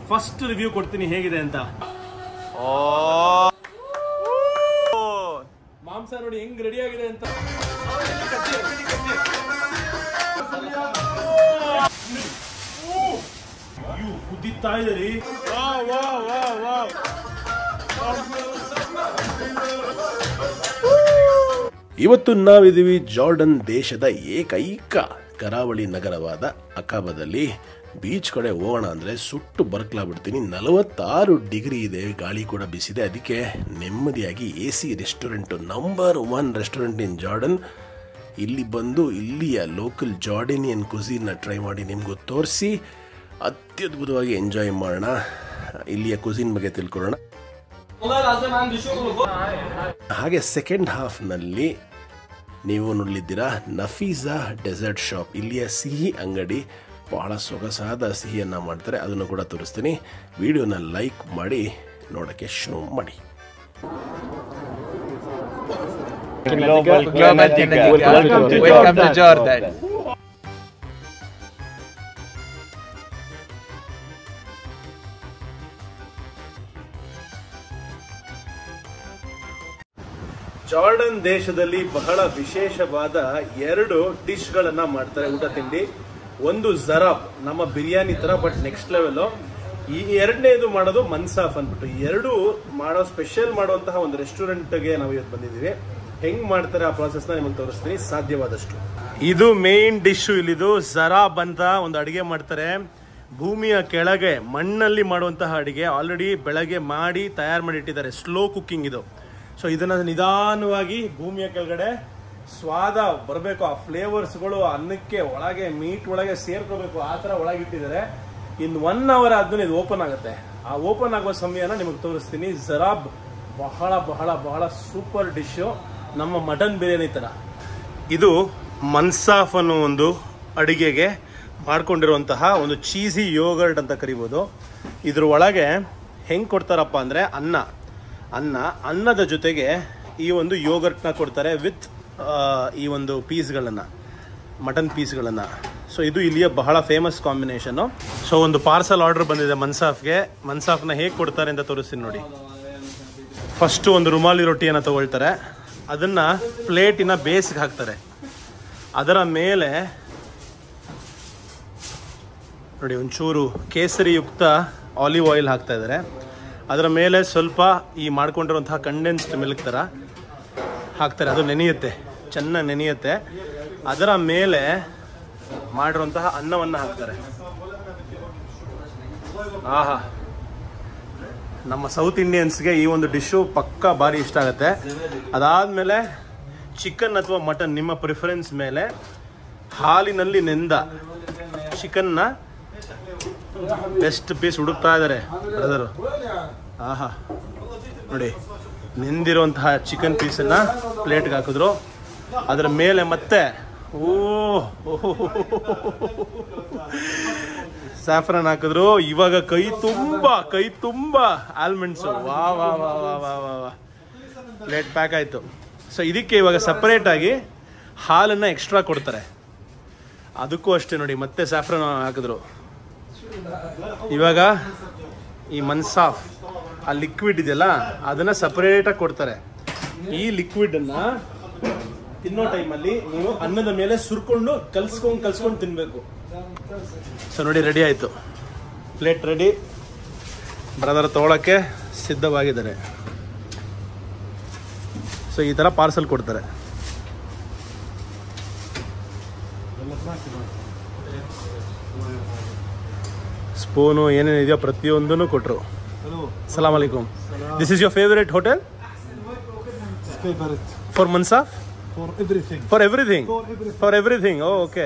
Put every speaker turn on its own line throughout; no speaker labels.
First review ಕೊಡ್ತೀನಿ ಹೇಗಿದೆ ಅಂತ ಮಾಂಸ ನೋಡಿ ಹೆಂಗ್ ರೆಡಿ ಆಗಿದೆ ಅಂತ ಅಯ್ಯೋ, ಕುದೀತಾ ಇದೆ ರೀ ವಾ ವಾ ವಾ ವಾ
ಇವತ್ತು ನಾವಿದ್ದೀವಿ ಜಾರ್ಡನ್ ದೇಶದ ಏಕೈಕ ಕರಾವಳಿ ನಗರವಾದ ಅಕಾಬದಲ್ಲಿ ಬೀಚ್ ಕಡೆ ಹೋಗೋಣ ಅಂದರೆ ಸುಟ್ಟು ಬರ್ಕ್ಲಾಗ್ಬಿಡ್ತೀನಿ ನಲವತ್ತಾರು ಡಿಗ್ರಿ ಇದೆ ಗಾಳಿ ಕೂಡ ಬಿಸಿದೆ ಅದಕ್ಕೆ ನೆಮ್ಮದಿಯಾಗಿ A C restaurant number one restaurant in Jordan ಇಲ್ಲಿ ಬಂದು ಇಲ್ಲಿಯ ಲೋಕಲ್ ಜಾರ್ಡನಿಯನ್ ಕುಸಿನ ಟ್ರೈ ಮಾಡಿ ನಿಮಗೂ ತೋರಿಸಿ ಅತ್ಯದ್ಭುತವಾಗಿ ಎಂಜಾಯ್ ಮಾಡೋಣ ಇಲ್ಲಿಯ ಕುಸಿನ್ ಬಗ್ಗೆ ತಿಳ್ಕೊಳ್ಳೋಣ ಹಾಗೆ ಸೆಕೆಂಡ್ ಹಾಫ್ನಲ್ಲಿ ನೀವು ನೋಡಲಿದ್ದೀರಾ ನಫೀಸಾ ಡೆಸರ್ಟ್ ಶಾಪ್ ಇಲ್ಲಿಯ ಸಿಹಿ ಅಂಗಡಿ ಬಹಳ ಸೊಗಸಾದ ಸಿಹಿಯನ್ನು ಮಾಡ್ತಾರೆ ಅದನ್ನು ಕೂಡ ತೋರಿಸ್ತೀನಿ ವಿಡಿಯೋನ ಲೈಕ್ ಮಾಡಿ ನೋಡೋಕ್ಕೆ ಶುರು ಮಾಡಿ
Global, global Tika. Welcome to Welcome to Jordan.
Jordan ದೇಶದಲ್ಲಿ ಬಹಳ ವಿಶೇಷವಾದ ಎರಡು ಡಿಶ್ಗಳನ್ನ ಮಾಡ್ತಾರೆ ಊಟ ತಿಂಡಿ ಒಂದು ಜರಾಬ್ ನಮ್ಮ ಬಿರಿಯಾನಿ ತರ ಬಟ್ ನೆಕ್ಸ್ಟ್ ಲೆವೆಲ್ ಈ ಎರಡನೇದು ಮಾಡೋದು ಮನ್ಸಾಫ್ ಅಂದ್ಬಿಟ್ಟು ಈ ಎರಡು ಮಾಡೋ ಸ್ಪೆಷಲ್ ಮಾಡುವಂತಹ ಒಂದು ರೆಸ್ಟೋರೆಂಟ್ಗೆ ನಾವು ಇವತ್ತು ಬಂದಿದ್ದೀವಿ ಹೆಂಗ್ ಮಾಡ್ತಾರೆ ಆ ಪ್ರಾಸೆಸ್ ನ ನಿಮಗೆ ತೋರಿಸ್ತೀನಿ ಸಾಧ್ಯವಾದಷ್ಟು ಇದು ಮೇನ್ ಡಿಶ್ ಇಲ್ಲಿದು ಜರಾಬ್ ಅಂತ ಒಂದು ಅಡಿಗೆ ಮಾಡ್ತಾರೆ ಭೂಮಿಯ ಕೆಳಗೆ ಮಣ್ಣಲ್ಲಿ ಮಾಡುವಂತಹ ಅಡಿಗೆ ಆಲ್ರೆಡಿ ಬೆಳಗ್ಗೆ ಮಾಡಿ ತಯಾರು ಮಾಡಿ ಇಟ್ಟಿದ್ದಾರೆ ಸ್ಲೋ ಕುಕ್ಕಿಂಗ್ ಇದು ಸೊ ಇದನ್ನ ನಿಧಾನವಾಗಿ ಭೂಮಿಯ ಕೆಳಗಡೆ ಸ್ವಾದ ಬರಬೇಕು ಆ ಫ್ಲೇವರ್ಸ್ಗಳು ಅನ್ನಕ್ಕೆ ಒಳಗೆ ಮೀಟ್ ಒಳಗೆ ಸೇರ್ಕೋಬೇಕು ಆ ಥರ ಒಳಗಿಟ್ಟಿದ್ದಾರೆ ಇನ್ನು ಒನ್ ಅವರ್ ಆದ್ಮೇಲೆ ಇದು ಓಪನ್ ಆಗುತ್ತೆ ಆ ಓಪನ್ ಆಗುವ ಸಮಯನ ನಿಮಗೆ ತೋರಿಸ್ತೀನಿ ಜರಾಬ್ ಬಹಳ ಬಹಳ ಬಹಳ ಸೂಪರ್ ಡಿಶ್ ನಮ್ಮ ಮಟನ್ ಬಿರಿಯಾನಿ ತರ ಇದು ಮನ್ಸಾಫ್ ಅನ್ನೋ ಒಂದು ಅಡಿಗೆಗೆ ಮಾಡ್ಕೊಂಡಿರುವಂತಹ ಒಂದು ಚೀಸಿ ಯೋಗರ್ಟ್ ಅಂತ ಕರಿಬೋದು ಇದ್ರ ಒಳಗೆ ಹೆಂಗ್ ಕೊಡ್ತಾರಪ್ಪ ಅಂದ್ರೆ ಅನ್ನ ಅನ್ನ ಅನ್ನದ ಜೊತೆಗೆ ಈ ಒಂದು ಯೋಗರ್ಟ್ನ ಕೊಡ್ತಾರೆ ವಿತ್ ಈ ಒಂದು ಪೀಸ್ಗಳನ್ನು ಮಟನ್ ಪೀಸ್ಗಳನ್ನು ಸೊ ಇದು ಇಲ್ಲಿಯ ಬಹಳ ಫೇಮಸ್ ಕಾಂಬಿನೇಷನ್ನು ಸೊ ಒಂದು ಪಾರ್ಸಲ್ ಆರ್ಡರ್ ಬಂದಿದೆ ಮನ್ಸಾಫ್ಗೆ ಮನ್ಸಾಫ್ನ ಹೇಗೆ ಕೊಡ್ತಾರೆ ಅಂತ ತೋರಿಸ್ತೀನಿ ನೋಡಿ ಫಸ್ಟು ಒಂದು ರುಮಾಲಿ ರೊಟ್ಟಿಯನ್ನು ತಗೊಳ್ತಾರೆ ಅದನ್ನು ಪ್ಲೇಟಿನ ಬೇಸ್ಗೆ ಹಾಕ್ತಾರೆ ಅದರ ಮೇಲೆ ನೋಡಿ ಒಂಚೂರು ಕೇಸರಿಯುಕ್ತ ಆಲಿವ್ ಆಯಿಲ್ ಹಾಕ್ತಾ ಇದ್ದಾರೆ ಅದರ ಮೇಲೆ ಸ್ವಲ್ಪ ಈ ಮಾಡ್ಕೊಂಡಿರುವಂತಹ ಕಂಡೆನ್ಸ್ಡ್ ಮಿಲ್ಕ್ ಥರ ಹಾಕ್ತಾರೆ ಅದು ನೆನೆಯುತ್ತೆ ಚೆನ್ನಾಗಿ ನೆನೆಯುತ್ತೆ ಅದರ ಮೇಲೆ ಮಾಡಿರುವಂತಹ ಅನ್ನವನ್ನು ಹಾಕ್ತಾರೆ ಆಹಾ ನಮ್ಮ ಸೌತ್ ಇಂಡಿಯನ್ಸ್ಗೆ ಈ ಒಂದು ಡಿಶ್ಶು ಪಕ್ಕ ಭಾರಿ ಇಷ್ಟ ಆಗುತ್ತೆ ಅದಾದಮೇಲೆ ಚಿಕನ್ ಅಥವಾ ಮಟನ್ ನಿಮ್ಮ ಪ್ರಿಫರೆನ್ಸ್ ಮೇಲೆ ಹಾಲಿನಲ್ಲಿ ನೆಂದ ಚಿಕನ್ನ ಬೆಸ್ಟ್ ಪೀಸ್ ಹುಡುಕ್ತಾ ಇದ್ದಾರೆ ಬ್ರದರು ಆಹಾ ನೋಡಿ ನೆಂದಿರುವಂತಹ ಚಿಕನ್ ಪೀಸನ್ನ ಪ್ಲೇಟ್ಗೆ ಹಾಕಿದ್ರು ಅದರ ಮೇಲೆ ಮತ್ತೆ ಓ ಸ್ಯಾಫ್ರನ್ ಹಾಕಿದ್ರು ಇವಾಗ ಕೈ ತುಂಬಾ ಕೈ ತುಂಬಾ ಆಲ್ಮಂಡ್ಸ್ ವಾ ವಾ ವಾ ವಾ ವಾ ವಾ ವಾ ಪ್ಲೇಟ್ ಪ್ಯಾಕ್ ಆಯ್ತು ಸೊ ಇದಕ್ಕೆ ಇವಾಗ ಸಪರೇಟ್ ಆಗಿ ಹಾಲನ್ನ ಎಕ್ಸ್ಟ್ರಾ ಕೊಡ್ತಾರೆ ಅದಕ್ಕೂ ಅಷ್ಟೇ ನೋಡಿ ಮತ್ತೆ ಸ್ಯಾಫ್ರನ್ ಹಾಕಿದ್ರು ಇವಾಗ ಈ ಮನ್ಸಾಫ್ ಆ ಲಿಕ್ವಿಡ್ ಇದೆಯಲ್ಲ ಅದನ್ನ ಸಪರೇಟಾಗಿ ಕೊಡ್ತಾರೆ ಈ ಲಿಕ್ವಿಡ್ ಅನ್ನ ತಿನ್ನೋ ಟೈಮಲ್ಲಿ ನೀವು ಅನ್ನದ ಮೇಲೆ ಸುರ್ಕೊಂಡು ಕಲ್ಸ್ಕೊಂಡು ಕಲ್ಸ್ಕೊಂಡು ತಿನ್ಬೇಕು ಸೊ ನೋಡಿ ರೆಡಿ ಆಯ್ತು ಪ್ಲೇಟ್ ರೆಡಿ ಬ್ರದರ್ ತಗೊಳಕ್ಕೆ ಸಿದ್ಧವಾಗಿದ್ದಾರೆ ಸೊ ಈ ತರ ಪಾರ್ಸಲ್ ಕೊಡ್ತಾರೆ ಸ್ಪೂನು ಏನೇನಿದೆಯೋ ಪ್ರತಿಯೊಂದನ್ನು ಕೊಟ್ಟರು ಸಲಾಮ್ ಅಲೈಕುಮ್ this is your favourite hotel
favorite
for ಮನ್ಸಾಫ್
for everything.
For everything
For everything.
For everything oh okay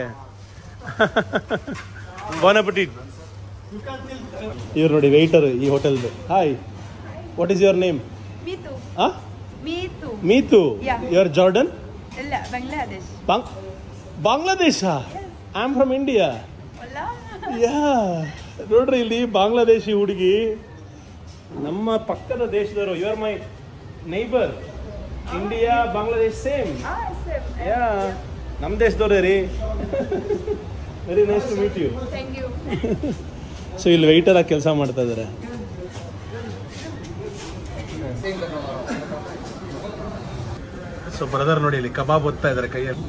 bon appetit ಇವ್ರು ನೋಡಿ ವೆಯ್ಟರ್ ಈ ಹೋಟೆಲ್ದು hi what is your name
Me too.
ಆ
Me too.
Me too
Yeah.
Your Jordan
ಇಲ್ಲ Bangladesh.
ಬಾಂಗ್ Bangladesh I am from India
Hola.
Yeah ನೋಡ್ರಿ ಇಲ್ಲಿ ಬಾಂಗ್ಲಾದೇಶಿ ಹುಡುಗಿ ನಮ್ಮ ಪಕ್ಕದ ದೇಶದವರು you are my neighbour India Bangladesh same
Ah, same.
Yeah ನಮ್ಮ ದೇಶದವ್ರೇ ರೀ very nice to meet you
Thank you.
So ಇಲ್ಲಿ ವೆಯ್ಟರ್ ಆಗಿ ಕೆಲಸ ಮಾಡ್ತಾ ಇದ್ದಾರೆ ಸೊ ಬ್ರದರ್ ನೋಡಿ ಇಲ್ಲಿ ಕಬಾಬ್ ಓದ್ತಾ ಇದ್ದಾರೆ ಕೈಯಲ್ಲಿ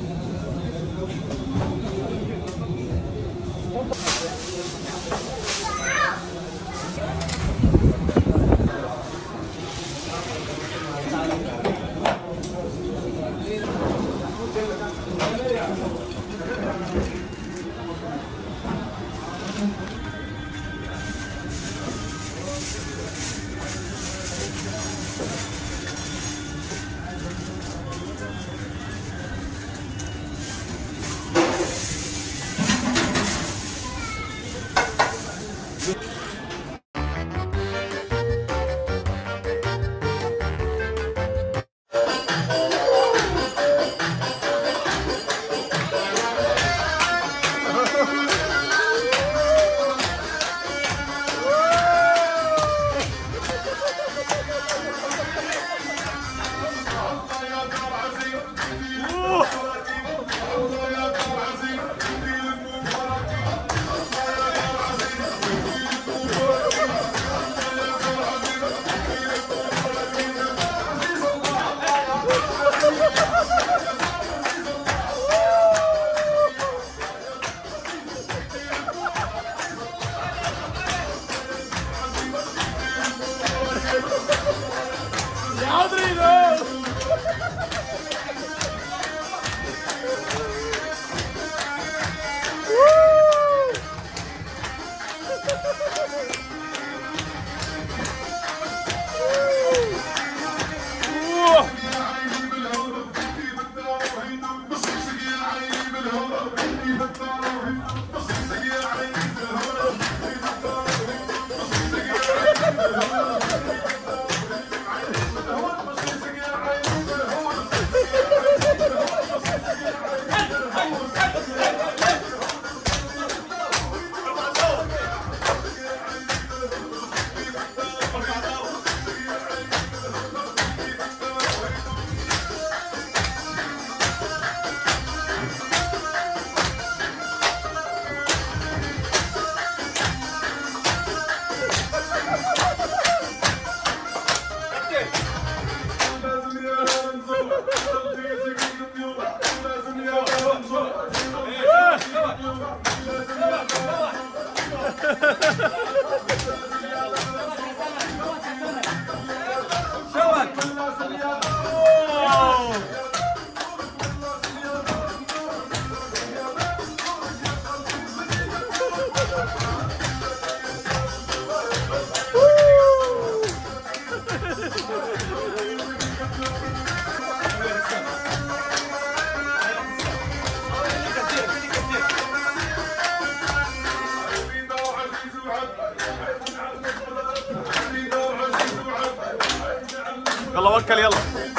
يلا وكل يلا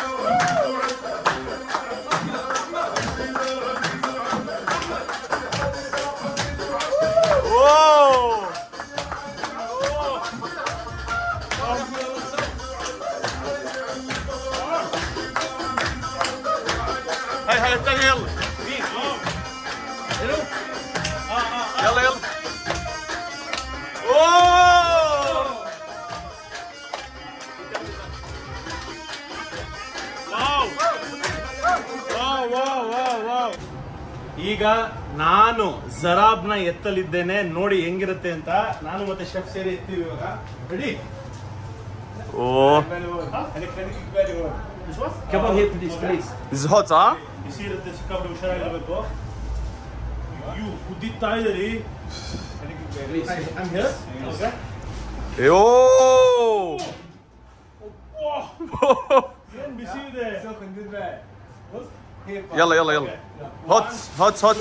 اوه هاي هاي الثانية يلا يلا يلا اوه
ಈಗ ನಾನು ಜರಾಬ್ನ ಎತ್ತಲಿದ್ದೇನೆ ನೋಡಿ ಹೆಂಗಿರುತ್ತೆ ಅಂತ ನಾನು ಮತ್ತೆ ಶೆಫ್ ಸೇರಿ ಎತ್ತೀವಿ ಇವಾಗ ready
اوه
Come on here, please, please.
This is hot, huh?
ಬಿಸಿ ಇರುತ್ತೆ ಸಿಕ್ಕಾಪಟ್ಟೆ ಹುಷಾರಾಗಿರ್ಬೇಕು ಅಯ್ಯೋ ಕುದಿತಾ ಇದರಿ I'm here. Okay.
Yo!
ಏನ್ ಬಿಸಿ ಇದೆ
يلا يلا يلا هوت هوت هوت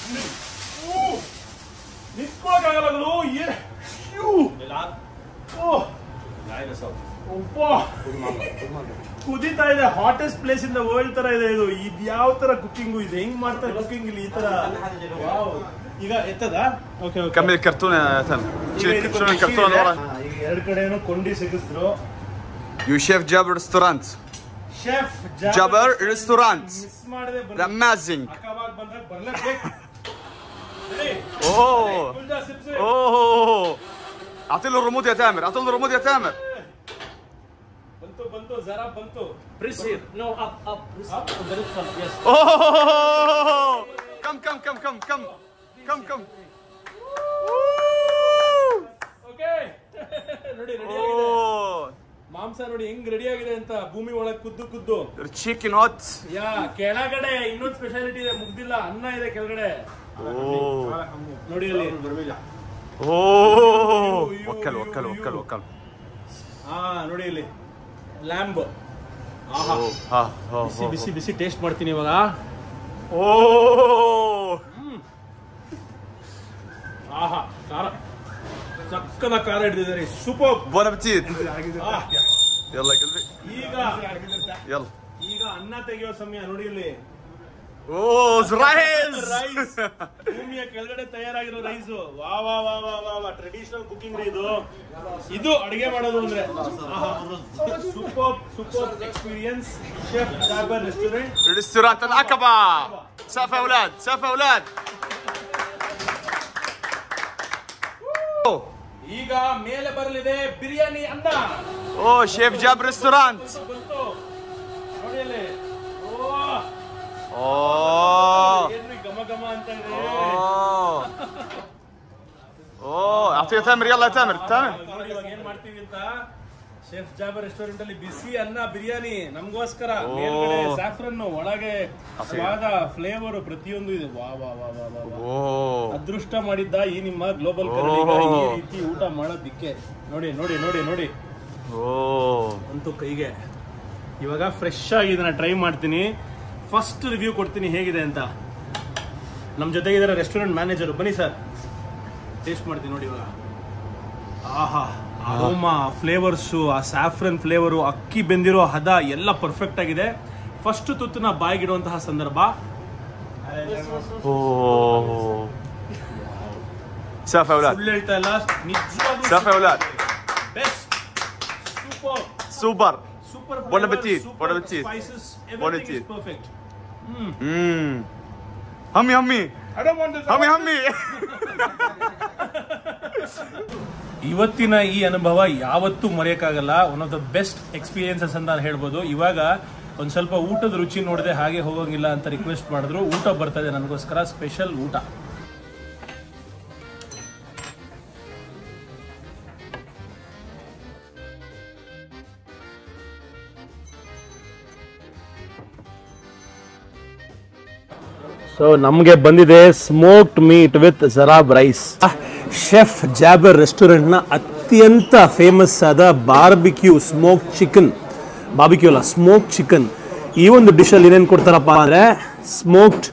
ನಿಂತ್ಕೊಳಕ್ಕಾಗಲ್ಲ ಗುರು. ಏ- ಅಯ್ಯೋ. ಓ. ಒಬ್ಬ. ಕುದೀತಾ ಇದೆ hottest place in the world ತರ ಇದೆ ಇದು ಇದು ಯಾವ ತರ ಕುಕಿಂಗು ಇದೆ ಹೆಂಗ್ ಮಾಡ್ತಾರೆ ಕುಕಿಂಗ್ ಇಲ್ಲಿ ಈ ತರ ವಾವ್. ಈಗ ಎತ್ತದ ಓಕೆ ಓಕೆ
كمل الكرتون يا تن شيل شو الكرتون اللي ورا
ಈಗ ಎರಡು ಕಡೆನೂ ಕೊಂಡಿ ಸಿಗಿಸಿದ್ರು
يو شيف جابر ريستورانت
ಶೆಫ್
جابر ريستورانت
ಮಿಸ್ ಮಾಡದೆ
امازing
ಅಕ್ಕವಾಗ ಬಂದ್ರೆ ಬರ್ಲೇಬೇಕು Ready?
اوه
ಕುಲ್ಜಾ ಸಿಪ್ಸಿ.
اوه اعطي له الرمود يا تامر اعطي له الرمود يا تامر
ಬಂತು ಬಂತು ಜರಾ ಬಂತು
Press here. No, up, up. Press up. Very fun. Yes.
اوه كم كم كم كم كم كم كم
okay ನೋಡಿ ರೆಡಿ ಆಗಿದೆ
اوه
ಮಾಂಸ ನೋಡಿ ಹೆಂಗ್ ರೆಡಿ ಆಗಿದೆ ಅಂತ ಭೂಮಿ ಒಳಗ್ ಕುದ್ದು ಕುದ್ದು
تشيكن هوت
ಯಾ ಕೆಳಗಡೆ ಇನ್ನೊಂದು ಸ್ಪೆಷಾಲಿಟಿ ಇದೆ ಮುಗ್ದಿಲ್ಲ ಅನ್ನ ಇದೆ ಕೆಳಗಡೆ
اوه
ನೋಡಿ ಅಲ್ಲಿ
اوه وكل وكل وكل وكل
ಹಾ ನೋಡಿ ಇಲ್ಲಿ ಲ್ಯಾಂಬ್ ಆಹಾ
ها ها
ಬಿಸಿ ಬಿಸಿ ಬಿಸಿ ಟೇಸ್ಟ್ ಮಾಡ್ತೀನಿ ಇವಾಗ
اوه
ಆಹಾ ಖಾರ ಸಕ್ಕದ ಖಾರ ಹಿಡಿದಿದ್ದಾರೆ ಸೂಪರ್
بون ابتيت يلا قلبي
ಈಗ
يلا
ಈಗ ಅನ್ನ ತೆಗೆಯೋ ಸಮಯ ನೋಡಿ ಇಲ್ಲಿ
اوه رايز
ರೈಸ್ ಭೂಮಿಯ ಕೆಳಗಡೆ ತಯಾರಾಗಿರೋ ರೈಸ್ ವಾ ವಾ ವಾ ವಾ ವಾ ವಾ ಟ್ರೆಡಿಷನಲ್ ಕುಕಿಂಗ್ ರೀ ಇದು ಇದು ಅಡಿಗೆ ಮಾಡೋದು ಅಂದ್ರೆ super super experience chef Jaber restaurant
ريستورانت العقبة سقف يا اولاد سقف يا اولاد
ಈಗ ಮೇಲೆ ಬರಲಿದೆ ಬಿರಿಯಾನಿ ಅನ್ನ
اوه شيف جاب ريستورانت
ಬಂತು ನೋಡಿ ಅಲ್ಲಿ ಓ
اوه
ಏನ್ರಿ ಘಮ ಘಮ ಅಂತ ಇದೆ
اوه اوه اعطيه تامر يلا يا تامر تامر
ನೋಡಿ ಇವಾಗ ಏನ್ ಮಾಡ್ತೀವಿ ಅಂತ ಶೆಫ್ ಜಾಬರ್ ರೆಸ್ಟೋರೆಂಟ್ ಅಲ್ಲಿ ಬಿಸಿ ಅನ್ನ ಬಿರಿಯಾನಿ ನಮಗೋಸ್ಕರ
ಓ.
ಮೇಲ್ಗಡೆ ಸ್ಯಾಫ್ರನ್ ಒಳಗೆ ಸ್ವಾದ ಫ್ಲೇವರ್ ಪ್ರತಿಯೊಂದು ಇದೆ ವಾ ವಾ ವಾ ವಾ ವಾ ವಾ.
اوه
ಅದೃಷ್ಟ ಮಾಡಿದ್ದ ಈ ನಿಮ್ಮ ಗ್ಲೋಬಲ್
ಓ.
ಕನ್ನಡಿಗ ಈ ರೀತಿ ಊಟ ಮಾಡೋದಿಕ್ಕೆ ನೋಡಿ ನೋಡಿ ನೋಡಿ ನೋಡಿ
اوه
ಅಂತೂ ಕೈಗೆ ಇವಾಗ ಫ್ರೆಶ್ ಆಗಿ ಇದನ್ನ ಟ್ರೈ ಮಾಡ್ತೀನಿ ಫಸ್ಟ್ ರಿವ್ಯೂ ಕೊಡ್ತೀನಿ ಹೇಗಿದೆ ಅಂತ ನಮ್ಮ ಜೊತೆಗಿದ್ದಾರೆ ರೆಸ್ಟೋರೆಂಟ್ ಮ್ಯಾನೇಜರ್ ಬನ್ನಿ ಸರ್ ಟೇಸ್ಟ್ ಮಾಡ್ತೀನಿ ನೋಡಿ ಇವಾಗ ಆಹಾ ಅರೋಮಾ ಫ್ಲೇವರ್ಸು ಆ ಸ್ಯಾಫ್ರನ್ ಫ್ಲೇವರು ಅಕ್ಕಿ ಬೆಂದಿರೋ ಹದ ಎಲ್ಲ ಪರ್ಫೆಕ್ಟ್ ಆಗಿದೆ ಫಸ್ಟ್ ತುತ್ತನ್ನ ಬಾಯಿಗಿಡುವಂತಹ ಸಂದರ್ಭ
اوه سقف يا اولاد
ಸುಳ್ಳು ಹೇಳ್ತಾ ಇಲ್ಲ ನಿಜವಾಗ್ಲೂ
سقف يا اولاد
best super
سوبر
super
Bon appetit, bon appetit.
Spices
Bon
everything is
appetit.
Perfect
امم همي همي
I don't want
همي همي
ಇವತ್ತಿನ ಈ ಅನುಭವ ಯಾವತ್ತೂ ಮರೆಯಕ್ಕಾಗಲ್ಲ one of the best experiences ಅಂತ ನಾನು ಹೇಳ್ಬೋದು ಇವಾಗ ಒಂದ್ ಸ್ವಲ್ಪ ಊಟದ ರುಚಿ ನೋಡದೆ ಹಾಗೆ ಹೋಗೋಂಗಿಲ್ಲ ಅಂತ ರಿಕ್ವೆಸ್ಟ್ ಮಾಡಿದ್ರು ಊಟ ಬರ್ತಾ ಇದೆ ನನಗೋಸ್ಕರ ಸ್ಪೆಷಲ್ ಊಟ ಸೊ ನಮಗೆ ಬಂದಿದೆ ಸ್ಮೋಕ್ಡ್ ಮೀಟ್ ವಿತ್ ಜರಾಬ್ ರೈಸ್ ಶೆಫ್ ಜಾಬರ್ ರೆಸ್ಟೋರೆಂಟ್ನ ಅತ್ಯಂತ ಫೇಮಸ್ ಆದ ಬಾರ್ಬಿಕ್ಯೂ ಸ್ಮೋಕ್ ಚಿಕನ್ ಬಾರ್ಬಿಕ್ಯೂ ಅಲ್ಲ ಸ್ಮೋಕ್ ಚಿಕನ್ ಈ ಒಂದು ಡಿಶಲ್ಲಿ ಏನೇನು ಕೊಡ್ತಾರಪ್ಪ ಅಂದರೆ ಸ್ಮೋಕ್ಡ್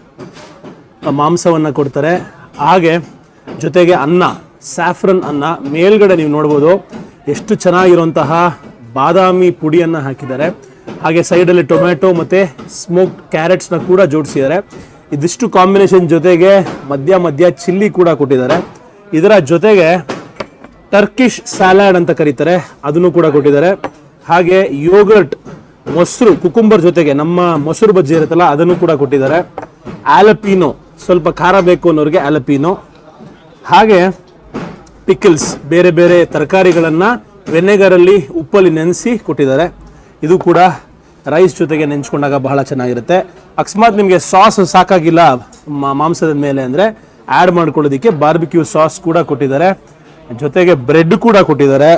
ಮಾಂಸವನ್ನು ಕೊಡ್ತಾರೆ ಹಾಗೆ ಜೊತೆಗೆ ಅನ್ನ ಸ್ಯಾಫ್ರನ್ ಅನ್ನ ಮೇಲ್ಗಡೆ ನೀವು ನೋಡ್ಬೋದು ಎಷ್ಟು ಚೆನ್ನಾಗಿರುವಂತಹ ಬಾದಾಮಿ ಪುಡಿಯನ್ನು ಹಾಕಿದ್ದಾರೆ ಹಾಗೆ ಸೈಡಲ್ಲಿ ಟೊಮೆಟೊ ಮತ್ತು ಸ್ಮೋಕ್ಡ್ ಕ್ಯಾರೆಟ್ಸ್ನ ಕೂಡ ಜೋಡಿಸಿದ್ದಾರೆ ಇದಿಷ್ಟು ಕಾಂಬಿನೇಷನ್ ಜೊತೆಗೆ ಮಧ್ಯ ಮಧ್ಯ ಚಿಲ್ಲಿ ಕೂಡ ಕೊಟ್ಟಿದ್ದಾರೆ ಇದರ ಜೊತೆಗೆ ಟರ್ಕಿಶ್ ಸ್ಯಾಲಾಡ್ ಅಂತ ಕರೀತಾರೆ ಅದನ್ನು ಕೂಡ ಕೊಟ್ಟಿದ್ದಾರೆ ಹಾಗೆ ಯೋಗರ್ಟ್ ಮೊಸರು ಕುಕುಂಬರ್ ಜೊತೆಗೆ ನಮ್ಮ ಮೊಸರು ಬಜ್ಜಿ ಇರುತ್ತಲ್ಲ ಅದನ್ನು ಕೂಡ ಕೊಟ್ಟಿದ್ದಾರೆ ಆಲಪಿನೋ ಸ್ವಲ್ಪ ಖಾರ ಬೇಕು ಅನ್ನೋರಿಗೆ ಆಲಪಿನೋ ಹಾಗೆ ಪಿಕಲ್ಸ್ ಬೇರೆ ಬೇರೆ ತರಕಾರಿಗಳನ್ನು ವೆನೆಗರಲ್ಲಿ ಉಪ್ಪಲ್ಲಿ ನೆನೆಸಿ ಕೊಟ್ಟಿದ್ದಾರೆ ಇದು ಕೂಡ ರೈಸ್ ಜೊತೆಗೆ ನೆಂಚ್ಕೊಂಡಾಗ ಬಹಳ ಚೆನ್ನಾಗಿರುತ್ತೆ ಅಕಸ್ಮಾತ್ ನಿಮಗೆ ಸಾಸ್ ಸಾಕಾಗಿಲ್ಲ ಮ- ಮಾಂಸದ ಮೇಲೆ ಅಂದರೆ ಆ್ಯಡ್ ಮಾಡ್ಕೊಳ್ಳೋದಕ್ಕೆ ಬಾರ್ಬಿಕ್ಯೂ ಸಾಸ್ ಕೂಡ ಕೊಟ್ಟಿದ್ದಾರೆ ಜೊತೆಗೆ ಬ್ರೆಡ್ ಕೂಡ ಕೊಟ್ಟಿದ್ದಾರೆ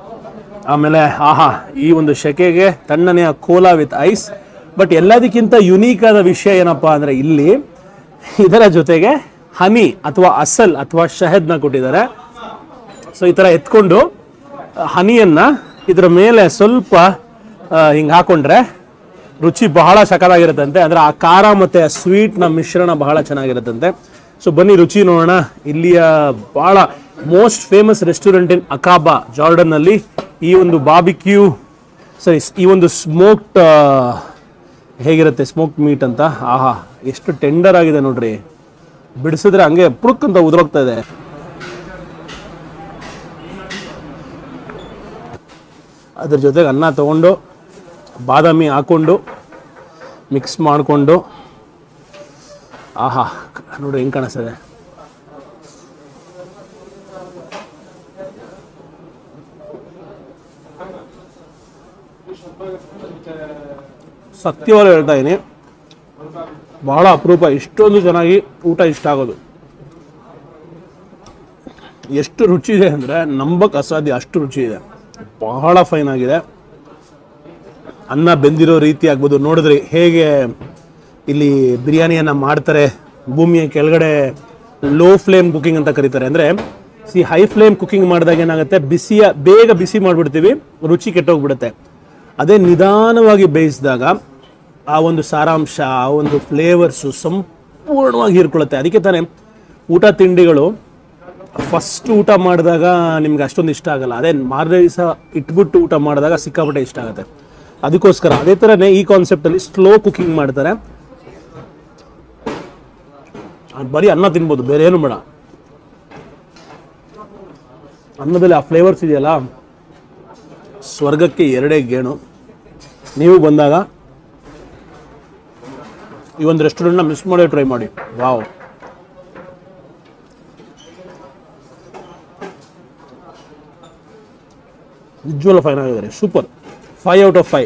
ಆಮೇಲೆ ಆಹಾ ಈ ಒಂದು ಶೆಕೆಗೆ ತಣ್ಣನೆಯ ಕೋಲಾ ವಿತ್ ಐಸ್ ಬಟ್ ಎಲ್ಲದಕ್ಕಿಂತ ಯುನೀಕ್ ಆದ ವಿಷಯ ಏನಪ್ಪ ಅಂದರೆ ಇಲ್ಲಿ ಇದರ ಜೊತೆಗೆ ಹನಿ ಅಥವಾ ಅಸಲ್ ಅಥವಾ ಶಹದ್ನ ಕೊಟ್ಟಿದ್ದಾರೆ ಸೊ ಈ ಥರ ಎತ್ಕೊಂಡು ಹನಿಯನ್ನು ಇದರ ಮೇಲೆ ಸ್ವಲ್ಪ ಹಿಂಗೆ ಹಾಕೊಂಡ್ರೆ ರುಚಿ ಬಹಳ ಸಕಲಾಗಿರುತ್ತಂತೆ ಅಂದರೆ ಆ ಖಾರ ಮತ್ತು ಸ್ವೀಟ್ನ ಮಿಶ್ರಣ ಬಹಳ ಚೆನ್ನಾಗಿರುತ್ತಂತೆ ಸೊ ಬನ್ನಿ ರುಚಿ ನೋಡೋಣ ಇಲ್ಲಿಯ ಬಹಳ most famous restaurant in Aqaba ಜಾರ್ಡನ್ನಲ್ಲಿ ಈ ಒಂದು ಬಾಬಿಕ್ಯೂ ಸರಿ ಈ ಒಂದು ಸ್ಮೋಕ್ಡ್ ಹೇಗಿರುತ್ತೆ ಸ್ಮೋಕ್ ಮೀಟ್ ಅಂತ ಆಹಾ ಎಷ್ಟು ಟೆಂಡರ್ ಆಗಿದೆ ನೋಡ್ರಿ ಬಿಡಿಸಿದ್ರೆ ಹಂಗೆ ಪುರುಕ್ ಅಂತ ಉದುರೋಗ್ತಾ ಇದೆ ಅದ್ರ ಜೊತೆಗೆ ಅನ್ನ ತಗೊಂಡು ಬಾದಾಮಿ ಹಾಕೊಂಡು ಮಿಕ್ಸ್ ಮಾಡಿಕೊಂಡು ಆಹಾ ನೋಡಿ ಹೆಂಗೆ ಕಾಣಿಸ್ತದೆ
ಸತ್ಯವಾಗಿ ಹೇಳ್ತಾ ಇದ್ದೀನಿ ಬಹಳ ಅಪರೂಪ ಇಷ್ಟೊಂದು ಚೆನ್ನಾಗಿ ಊಟ ಇಷ್ಟ ಆಗೋದು ಎಷ್ಟು ರುಚಿ ಇದೆ ಅಂದರೆ ನಂಬಕ್ಕೆ ಅಸಾಧ್ಯ ಅಷ್ಟು ರುಚಿ ಇದೆ ಬಹಳ ಫೈನ್ ಆಗಿದೆ ಅನ್ನ ಬೆಂದಿರೋ ರೀತಿ ಆಗ್ಬೋದು ನೋಡಿದ್ರಿ ಹೇಗೆ ಇಲ್ಲಿ ಬಿರಿಯಾನಿಯನ್ನು ಮಾಡ್ತಾರೆ ಭೂಮಿಯ ಕೆಳಗಡೆ ಲೋ ಫ್ಲೇಮ್ ಕುಕಿಂಗ್ ಅಂತ ಕರೀತಾರೆ ಅಂದರೆ ಸಿ ಹೈ ಫ್ಲೇಮ್ ಕುಕಿಂಗ್ ಮಾಡಿದಾಗ ಏನಾಗುತ್ತೆ ಬಿಸಿಯ ಬೇಗ ಬಿಸಿ ಮಾಡಿಬಿಡ್ತೀವಿ ರುಚಿ ಕೆಟ್ಟೋಗ್ಬಿಡುತ್ತೆ ಅದೇ ನಿಧಾನವಾಗಿ ಬೇಯಿಸಿದಾಗ ಆ ಒಂದು ಸಾರಾಂಶ ಆ ಒಂದು ಫ್ಲೇವರ್ಸು ಸಂಪೂರ್ಣವಾಗಿ ಹೀರ್ಕೊಳ್ಳುತ್ತೆ ಅದಕ್ಕೆ ತಾನೇ ಊಟ ತಿಂಡಿಗಳು ಫಸ್ಟ್ ಊಟ ಮಾಡಿದಾಗ ನಿಮ್ಗೆ ಅಷ್ಟೊಂದು ಇಷ್ಟ ಆಗಲ್ಲ ಅದೇ ಮಾರನೇ ದಿವಸ ಇಟ್ಬಿಟ್ಟು ಊಟ ಮಾಡಿದಾಗ ಸಿಕ್ಕಾಪಟ್ಟೆ ಇಷ್ಟ ಆಗುತ್ತೆ ಅದಕ್ಕೋಸ್ಕರ ಅದೇ ಥರನೇ ಈ ಕಾನ್ಸೆಪ್ಟಲ್ಲಿ ಸ್ಲೋ ಕುಕಿಂಗ್ ಮಾಡ್ತಾರೆ ಅದ್ ಬರೀ ಅನ್ನ ತಿನ್ಬೋದು ಬೇರೆ ಏನು ಬೇಡ ಅನ್ನದಲ್ಲಿ ಆ ಫ್ಲೇವರ್ಸ್ ಇದೆಯಲ್ಲ ಸ್ವರ್ಗಕ್ಕೆ ಎರಡೇ ಗೇಣು ನೀವು ಬಂದಾಗ ಈ ಒಂದು ರೆಸ್ಟೋರೆಂಟ್ನ ಮಿಸ್ ಮಾಡೇ ಟ್ರೈ ಮಾಡಿ ವಾವ್ ನಿಜವಲ್ಲ ಫೈನ್ ಆಗಿದ್ದಾರೆ super five out of five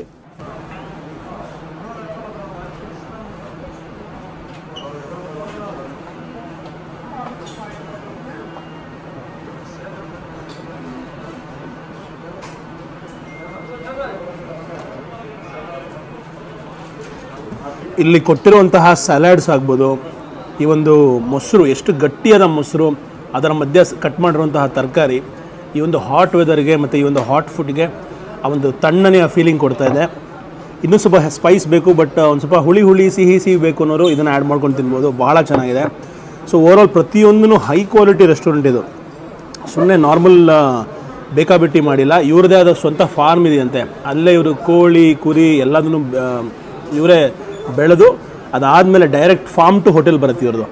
ಇಲ್ಲಿ ಕೊಟ್ಟಿರುವಂತಹ ಸಲಾಡ್ಸ್ ಆಗ್ಬೋದು ಈ ಒಂದು ಮೊಸರು ಎಷ್ಟು ಗಟ್ಟಿಯಾದ ಮೊಸರು ಅದರ ಮಧ್ಯೆ ಕಟ್ ಮಾಡಿರುವಂತಹ ತರಕಾರಿ ಈ ಒಂದು ಹಾಟ್ ವೆದರ್ಗೆ ಮತ್ತು ಈ ಒಂದು ಹಾಟ್ ಫುಡ್ಗೆ ಆ ಒಂದು ತಣ್ಣನೆಯ ಫೀಲಿಂಗ್ ಕೊಡ್ತಾ ಇದೆ ಇನ್ನೂ ಸ್ವಲ್ಪ ಸ್ಪೈಸ್ ಬೇಕು ಬಟ್ ಒಂದು ಸ್ವಲ್ಪ ಹುಳಿ ಹುಳಿ ಸಿಹಿ ಸಿಹಿ ಬೇಕು ಅನ್ನೋರು ಇದನ್ನು ಆ್ಯಡ್ ಮಾಡ್ಕೊಂಡು ತಿನ್ಬೋದು ಭಾಳ ಚೆನ್ನಾಗಿದೆ ಸೊ ಓವರಾಲ್ ಪ್ರತಿಯೊಂದೂ ಹೈ ಕ್ವಾಲಿಟಿ ರೆಸ್ಟೋರೆಂಟ್ ಇದು ಸುಮ್ಮನೆ ನಾರ್ಮಲ್ ಬೇಕಾಬಿಟ್ಟಿ ಮಾಡಿಲ್ಲ ಇವ್ರದ್ದೇ ಆದ ಸ್ವಂತ ಫಾರ್ಮ್ ಇದೆಯಂತೆ ಅಲ್ಲೇ ಇವರು ಕೋಳಿ ಕುರಿ ಎಲ್ಲದನ್ನು ಇವರೇ ಬೆಳೆದು ಅದಾದಮೇಲೆ ಡೈರೆಕ್ಟ್ ಫಾರ್ಮ್ ಟು ಹೋಟೆಲ್ ಬರುತ್ತೆ ಇವ್ರದ್ದು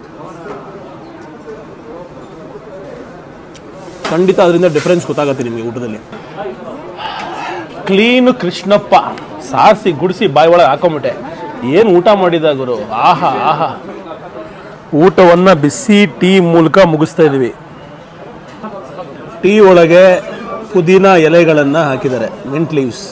ಖಂಡಿತ ಅದರಿಂದ ಡಿಫ್ರೆನ್ಸ್ ಗೊತ್ತಾಗುತ್ತೆ ನಿಮಗೆ ಊಟದಲ್ಲಿ ಕ್ಲೀನು ಕೃಷ್ಣಪ್ಪ ಸಾರಿಸಿ ಗುಡಿಸಿ ಬಾಯಿ ಒಳಗೆ ಹಾಕೊಂಬಿಟ್ಟೆ ಏನು ಊಟ ಮಾಡಿದ ಗುರು ಆಹಾ ಆಹಾ ಊಟವನ್ನ ಬಿಸಿ ಟೀ ಮೂಲಕ ಮುಗಿಸ್ತಾ ಇದೀವಿ ಟೀ ಒಳಗೆ ಪುದೀನ ಎಲೆಗಳನ್ನು ಹಾಕಿದ್ದಾರೆ ಮಿಂಟ್ ಲೀವ್ಸ್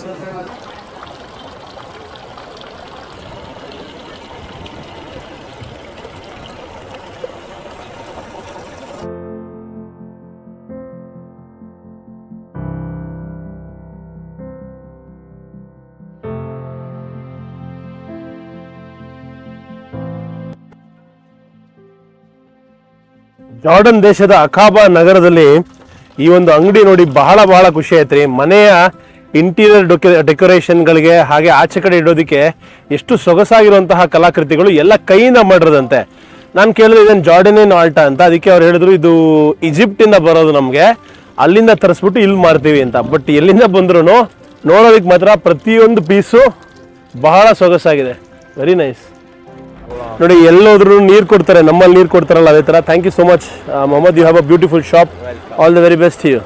ಜಾರ್ಡನ್ ದೇಶದ ಅಖಾಬಾ ನಗರದಲ್ಲಿ ಈ ಒಂದು ಅಂಗಡಿ ನೋಡಿ ಬಹಳ ಬಹಳ ಖುಷಿ ಆಯ್ತ್ರಿ ಮನೆಯ ಇಂಟೀರಿಯರ್ ಡೆಕೋರೇಷನ್ಗಳಿಗೆ ಹಾಗೆ ಆಚೆ ಕಡೆ ಇಡೋದಕ್ಕೆ ಎಷ್ಟು ಸೊಗಸಾಗಿರುವಂತಹ ಕಲಾಕೃತಿಗಳು ಎಲ್ಲ ಕೈಯಿಂದ ಮಾಡಿರೋದಂತೆ ನಾನು ಕೇಳಿದ್ರೆ ಇದನ್ನು ಜಾರ್ಡನಿಯನ್ ಆಲ್ಟಾ ಅಂತ ಅದಕ್ಕೆ ಅವ್ರು ಹೇಳಿದ್ರು ಇದು ಈಜಿಪ್ಟ್ ಇಂದ ಬರೋದು ನಮಗೆ ಅಲ್ಲಿಂದ ತರಿಸ್ಬಿಟ್ಟು ಇಲ್ಲಿ ಮಾರ್ತೀವಿ ಅಂತ ಬಟ್ ಎಲ್ಲಿಂದ ಬಂದ್ರು ನೋಡೋದಕ್ಕೆ ಮಾತ್ರ ಪ್ರತಿಯೊಂದು ಪೀಸು ಬಹಳ ಸೊಗಸಾಗಿದೆ ವೆರಿ ನೈಸ್ ನೋಡಿ ಎಲ್ಲೋದ್ರು ನೀರು ಕೊಡ್ತಾರೆ ನಮ್ಮಲ್ಲಿ ನೀರು ಕೊಡ್ತಾರಲ್ಲ ಅದೇ ಥರ thank you so much Mohammed you have a beautiful shop all the very best you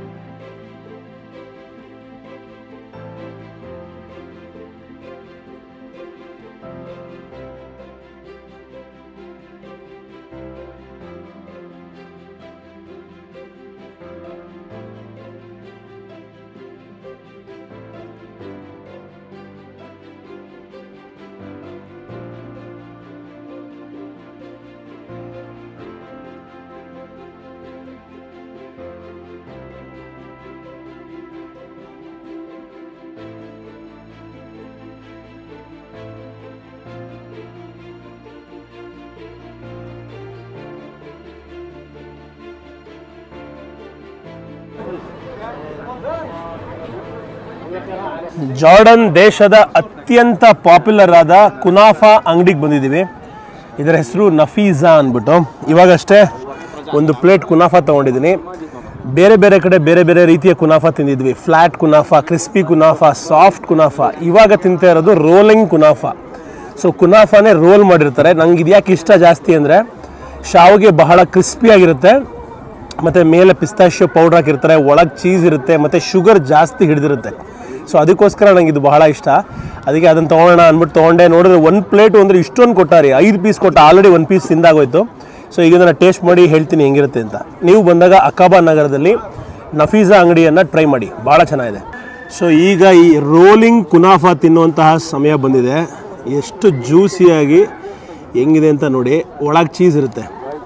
Jordan ದೇಶದ ಅತ್ಯಂತ ಪಾಪ್ಯುಲರ್ ಆದ ಕುನಾಫಾ ಅಂಗಡಿಗೆ ಬಂದಿದ್ದೀವಿ ಇದರ ಹೆಸರು ನಫೀಜಾ ಅಂದ್ಬಿಟ್ಟು ಇವಾಗಷ್ಟೇ ಒಂದು ಪ್ಲೇಟ್ ಕುನಾಫಾ ತೊಗೊಂಡಿದ್ದೀನಿ ಬೇರೆ ಬೇರೆ ಕಡೆ ಬೇರೆ ಬೇರೆ ರೀತಿಯ ಕುನಾಫಾ ತಿಂದಿದ್ವಿ ಫ್ಲ್ಯಾಟ್ ಕುನಾಫಾ ಕ್ರಿಸ್ಪಿ ಕುನಾಫಾ ಸಾಫ್ಟ್ ಕುನಾಫಾ ಇವಾಗ ತಿಂತಾ ಇರೋದು ರೋಲಿಂಗ್ ಕುನಾಫಾ ಸೊ ಕುನಾಫಾನೇ ರೋಲ್ ಮಾಡಿರ್ತಾರೆ ನಂಗೆ ಇದ್ಯಾಕೆ ಇಷ್ಟ ಜಾಸ್ತಿ ಅಂದರೆ ಶಾವಿಗೆ ಬಹಳ ಕ್ರಿಸ್ಪಿಯಾಗಿರುತ್ತೆ ಮತ್ತು ಮೇಲೆ ಪಿಸ್ತಾಶಿಯೋ ಪೌಡ್ರ್ ಹಾಕಿರ್ತಾರೆ ಒಳಗೆ ಚೀಸ್ ಇರುತ್ತೆ ಮತ್ತು ಶುಗರ್ ಜಾಸ್ತಿ ಹಿಡಿದಿರುತ್ತೆ ಸೊ ಅದಕ್ಕೋಸ್ಕರ ನಂಗೆ ಇದು ಬಹಳ ಇಷ್ಟ ಅದಕ್ಕೆ ಅದನ್ನು ತೊಗೊಳ್ಳೋಣ ಅಂದ್ಬಿಟ್ಟು ತೊಗೊಂಡೆ ನೋಡಿದ್ರೆ ಒಂದು ಪ್ಲೇಟು ಅಂದರೆ ಇಷ್ಟೊಂದು ಕೊಟ್ಟಾರಿ ಐದು ಪೀಸ್ ಕೊಟ್ಟ ಆಲ್ರೆಡಿ ಒಂದು ಪೀಸ್ ತಿಂದಾಗೋಯ್ತು ಸೊ ಈಗ ಇದನ್ನು ಟೇಸ್ಟ್ ಮಾಡಿ ಹೇಳ್ತೀನಿ ಹೆಂಗಿರುತ್ತೆ ಅಂತ ನೀವು ಬಂದಾಗ ಅಕಾಬಾ ನಗರದಲ್ಲಿ ನಫೀಜಾ ಅಂಗಡಿಯನ್ನು ಟ್ರೈ ಮಾಡಿ ಭಾಳ ಚೆನ್ನಾಗಿದೆ ಸೊ ಈಗ ಈ ರೋಲಿಂಗ್ ಕುನಾಫಾ ತಿನ್ನುವಂತಹ ಸಮಯ ಬಂದಿದೆ ಎಷ್ಟು ಜ್ಯೂಸಿಯಾಗಿ ಹೆಂಗಿದೆ ಅಂತ ನೋಡಿ ಒಳಗೆ ಚೀಸ್ ಇರುತ್ತೆ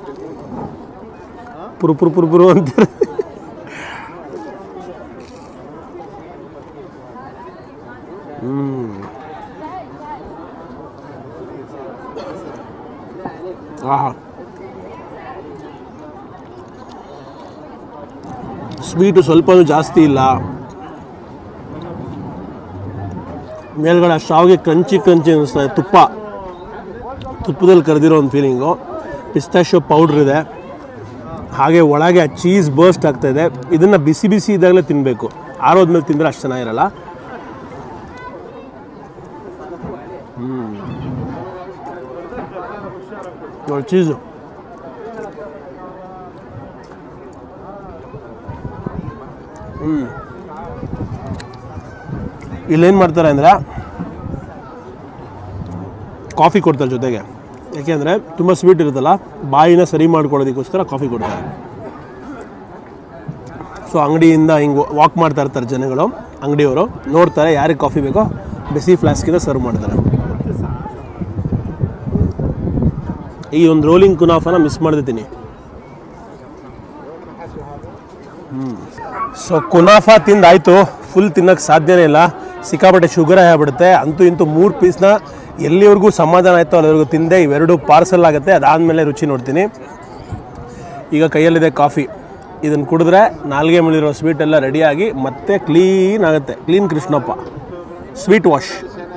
ಪುರು ಪುರು ಪುರು ಪುರು ಅಂತ ಆಹಾ ಸ್ವೀಟು ಸ್ವಲ್ಪನೂ ಜಾಸ್ತಿ ಇಲ್ಲ ಮೇಲ್ಗಡೆ ಶಾವಿಗೆ ಕ್ರಂಚಿ ಕ್ರಂಚಿ ಅನ್ನಿಸ್ತಾ ಇದೆ ತುಪ್ಪ ತುಪ್ಪದಲ್ಲಿ ಕರೆದಿರೋ ಒಂದು ಫೀಲಿಂಗು ಪಿಸ್ತಾಶೋ ಪೌಡ್ರ್ ಇದೆ ಹಾಗೆ ಒಳಗೆ ಆ ಚೀಸ್ ಬರ್ಸ್ಟ್ ಆಗ್ತಾ ಇದೆ ಇದನ್ನು ಬಿಸಿ ಬಿಸಿ ಇದ್ದಾಗಲೇ ತಿನ್ನಬೇಕು ಆರೋದ್ಮೇಲೆ ತಿಂದರೆ ಅಷ್ಟು ಚೆನ್ನಾಗಿರಲ್ಲ ನೋಡಿ ಚೀಸು ಹ್ಞೂ ಇಲ್ಲೇನು ಮಾಡ್ತಾರೆ ಅಂದರೆ ಕಾಫಿ ಕೊಡ್ತಾರೆ ಜೊತೆಗೆ ಯಾಕೆಂದರೆ ತುಂಬ ಸ್ವೀಟ್ ಇರುತ್ತಲ್ಲ ಬಾಯಿನ ಸರಿ ಮಾಡ್ಕೊಳ್ಳೋದಕ್ಕೋಸ್ಕರ ಕಾಫಿ ಕೊಡ್ತಾರೆ ಸೊ ಅಂಗಡಿಯಿಂದ ಹಿಂಗೆ ವಾಕ್ ಮಾಡ್ತಾ ಇರ್ತಾರೆ ಜನಗಳು ಅಂಗಡಿಯವರು ನೋಡ್ತಾರೆ ಯಾರಿಗೆ ಕಾಫಿ ಬೇಕೋ ಬಿಸಿ ಫ್ಲಾಸ್ಕಿಂದ ಸರ್ವ್ ಮಾಡ್ತಾರೆ ಈ ಒಂದು ರೋಲಿಂಗ್ ಕುನಾಫಾನ ಮಿಸ್ ಮಾಡ್ದಿದ್ದೀನಿ ಸೊ ಕುನಾಫಾ ತಿಂದಾಯ್ತು ಫುಲ್ ತಿನ್ನೋಕ್ಕೆ ಸಾಧ್ಯನೇ ಇಲ್ಲ ಸಿಕ್ಕಾಪಟ್ಟೆ ಶುಗರ್ ಆಗ್ಬಿಡುತ್ತೆ ಅಂತೂ ಇಂತೂ ಮೂರು ಪೀಸ್ನ ಎಲ್ಲಿವರೆಗೂ ಸಮಾಧಾನ ಆಯಿತು ಅಲ್ಲಿವರೆಗೂ ತಿಂದೆ ಇವೆರಡು ಪಾರ್ಸಲ್ ಆಗುತ್ತೆ ಅದಾದಮೇಲೆ ರುಚಿ ನೋಡ್ತೀನಿ ಈಗ ಕೈಯಲ್ಲಿದೆ ಕಾಫಿ ಇದನ್ನು ಕುಡಿದ್ರೆ ನಾಲ್ಗೆ ಮೇಲಿರೋ ಸ್ವೀಟ್ ಎಲ್ಲ ರೆಡಿಯಾಗಿ ಮತ್ತೆ ಕ್ಲೀನ್ ಆಗುತ್ತೆ ಕ್ಲೀನ್ ಕೃಷ್ಣಪ್ಪ ಸ್ವೀಟ್ ವಾಶ್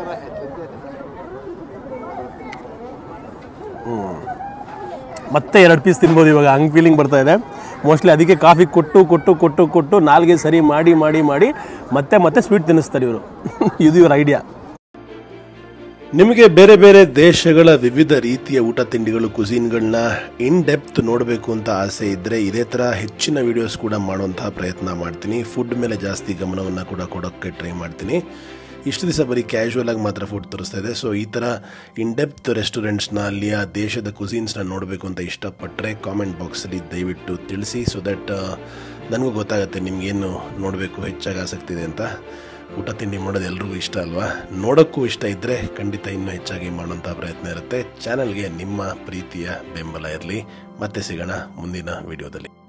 ಮತ್ತೆ ಎರಡು ಪೀಸ್ ತಿನ್ಬೋದು ಇವಾಗ ಹಂಗೆ ಫೀಲಿಂಗ್ ಬರ್ತಾ ಇದೆ ಮೋಸ್ಟ್ಲಿ ಅದಕ್ಕೆ ಕಾಫಿ ಕೊಟ್ಟು ಕೊಟ್ಟು ಕೊಟ್ಟು ಕೊಟ್ಟು ನಾಲ್ಗೆ ಸರಿ ಮಾಡಿ ಮಾಡಿ ಮಾಡಿ ಮತ್ತೆ ಮತ್ತೆ ಸ್ವೀಟ್ ತಿನ್ನಿಸ್ತಾರೆ ಇವರು ಇದು ಇವ್ರ ಐಡಿಯಾ
ನಿಮಗೆ ಬೇರೆ ಬೇರೆ ದೇಶಗಳ ವಿವಿಧ ರೀತಿಯ ಊಟ ತಿಂಡಿಗಳು ಕುಸೀನ್ಗಳನ್ನ ಇನ್ ಡೆಪ್ತ್ ನೋಡಬೇಕು ಅಂತ ಆಸೆ ಇದ್ದರೆ ಇದೇ ಥರ ಹೆಚ್ಚಿನ ವಿಡಿಯೋಸ್ ಕೂಡ ಮಾಡುವಂತಹ ಪ್ರಯತ್ನ ಮಾಡ್ತೀನಿ ಫುಡ್ ಮೇಲೆ ಜಾಸ್ತಿ ಗಮನವನ್ನು ಕೂಡ ಕೊಡೋಕ್ಕೆ ಟ್ರೈ ಮಾಡ್ತೀನಿ ಇಷ್ಟು ದಿವಸ ಬರೀ ಕ್ಯಾಶುವಲ್ ಆಗಿ ಮಾತ್ರ ಫುಡ್ ತೋರಿಸ್ತಾ ಇದೆ ಸೊ ಈ ಥರ ಇನ್ ಡೆಪ್ತ್ ರೆಸ್ಟೋರೆಂಟ್ಸ್ನ ಅಲ್ಲಿಯ ದೇಶದ ಕುಸೀನ್ಸ್ನ ನೋಡಬೇಕು ಅಂತ ಇಷ್ಟಪಟ್ಟರೆ ಕಾಮೆಂಟ್ ಬಾಕ್ಸಲ್ಲಿ ದಯವಿಟ್ಟು ತಿಳಿಸಿ ಸೊ ದಟ್ ನನಗೂ ಗೊತ್ತಾಗುತ್ತೆ ನಿಮಗೇನು ನೋಡಬೇಕು ಹೆಚ್ಚಾಗಿ ಆಸಕ್ತಿ ಇದೆ ಅಂತ ಊಟ ತಿಂಡಿ ಮಾಡೋದು ಎಲ್ರಿಗೂ ಇಷ್ಟ ಅಲ್ವಾ ನೋಡೋಕ್ಕೂ ಇಷ್ಟ ಇದ್ದರೆ ಖಂಡಿತ ಇನ್ನೂ ಹೆಚ್ಚಾಗಿ ಮಾಡುವಂಥ ಪ್ರಯತ್ನ ಇರುತ್ತೆ ಚಾನಲ್ಗೆ ನಿಮ್ಮ ಪ್ರೀತಿಯ ಬೆಂಬಲ ಇರಲಿ ಮತ್ತೆ ಸಿಗೋಣ ಮುಂದಿನ ವಿಡಿಯೋದಲ್ಲಿ